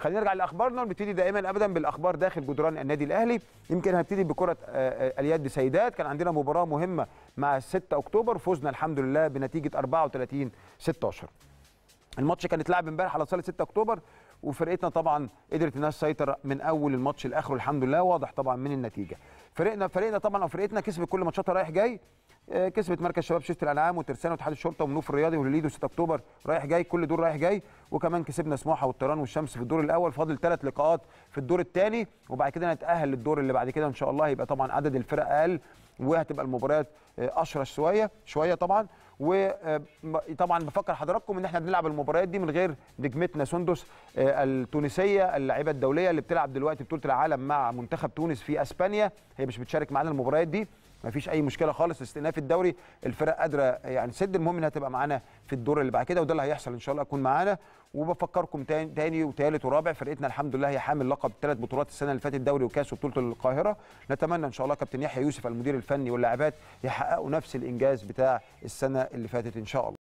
خلينا نرجع لاخبارنا ونبتدي دائما ابدا بالاخبار داخل جدران النادي الاهلي يمكن هنبتدي بكره آه، آه، اليد سيدات كان عندنا مباراه مهمه مع 6 اكتوبر فزنا الحمد لله بنتيجه 34 16 الماتش كان اتلعب امبارح على صاله 6 اكتوبر وفرقتنا طبعا قدرت انها تسيطر من اول الماتش لاخره الحمد لله واضح طبعا من النتيجه فرقنا فرقنا طبعا او فرقتنا كسبت كل ماتشاتها رايح جاي آه، كسبت مركز شباب شفت الانعام وترسانه واتحاد الشرطه ومنوف الرياضي والليدو 6 اكتوبر رايح جاي كل دور رايح جاي وكمان كسبنا سموحه والطيران والشمس في الدور الاول فاضل ثلاث لقاءات في الدور الثاني وبعد كده نتاهل للدور اللي بعد كده ان شاء الله هيبقى طبعا عدد الفرق اقل وهتبقى المباريات آه، اشرس شويه شويه طبعا وطبعا بفكر حضراتكم ان احنا بنلعب المباريات دي من غير نجمتنا سندس آه، التونسيه اللاعبه الدوليه اللي بتلعب دلوقتي بطوله العالم مع منتخب تونس في اسبانيا هي مش بتشارك معانا المباريات دي ما فيش اي مشكله خالص استئناف الدوري الفرق قادره يعني تسد المهم انها تبقى معانا في الدور اللي بعد كده وده اللي هيحصل ان شاء الله اكون معانا وبفكركم تاني, تاني وثالث ورابع فرقتنا الحمد لله هي حامل لقب ثلاث بطولات السنه اللي فاتت دوري وكاس وبطوله القاهره نتمنى ان شاء الله كابتن يحيى يوسف المدير الفني واللاعبات يحققوا نفس الانجاز بتاع السنه اللي فاتت ان شاء الله